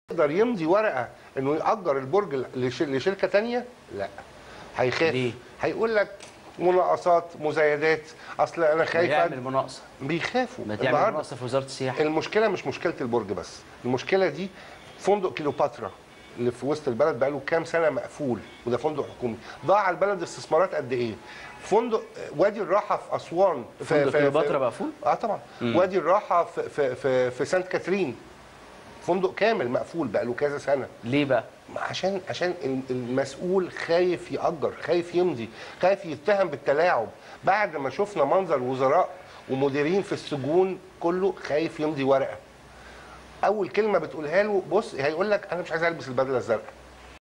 يقدر يمضي ورقه انه ياجر البرج لش- لشركه تانية لا هيخاف ليه؟ هيقول لك مناقصات مزايدات اصل انا خايف يعمل أد- مناقصه بيخافوا ما تعمل النهاردة مناقصه في وزاره السياحه المشكله مش مشكله البرج بس المشكله دي فندق كيلوباترا اللي في وسط البلد بقاله كام سنه مقفول وده فندق حكومي ضاع على البلد استثمارات قد ايه فندق وادي الراحه في اسوان في فندق في- كليوباترا في- مقفول؟ اه طبعا وادي الراحه في في في, في سانت كاترين فندق كامل مقفول بقاله كذا سنه ليه بقى؟ عشان عشان المسؤول خايف يأجر خايف يمضي خايف يتهم بالتلاعب بعد ما شفنا منظر وزراء ومديرين في السجون كله خايف يمضي ورقه اول كلمه بتقولها له بص هيقول لك انا مش عايز البس البدله الزرقاء